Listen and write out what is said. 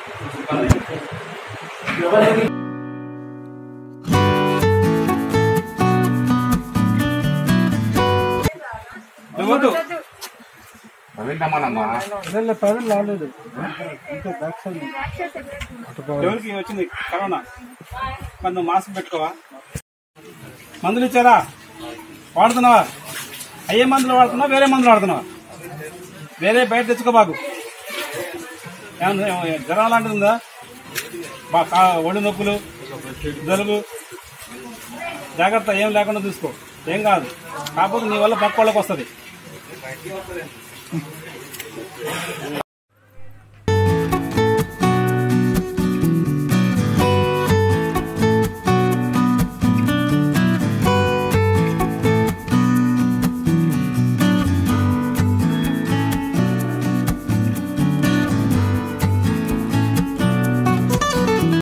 వద్దు రవీంద్రమ్మనమ్మా ప్రవీణ్ రాలేదు ఇంకా బ్యాక్ సైడ్ ఎవరికి వచ్చింది కరోనా మరి నువ్వు మాస్క్ పెట్టుకోవా మందులు ఇచ్చారా వాడుతున్నావా అయ్యే మందులు వాడుతున్నావా వేరే మందులు వాడుతున్నావా వేరే బయట తెచ్చుకోబాకు ఏమన్నా ఏమన్నా జ్వరం లాంటిది ఉందా బా కా- ఒళ్ళు నొప్పులు జలుబు జాగ్రత్త ఏం లేకుండా చూసుకో ఏం కాదు కాకపోతే నీ వల్ల పక్క వాళ్ళకి వస్తుంది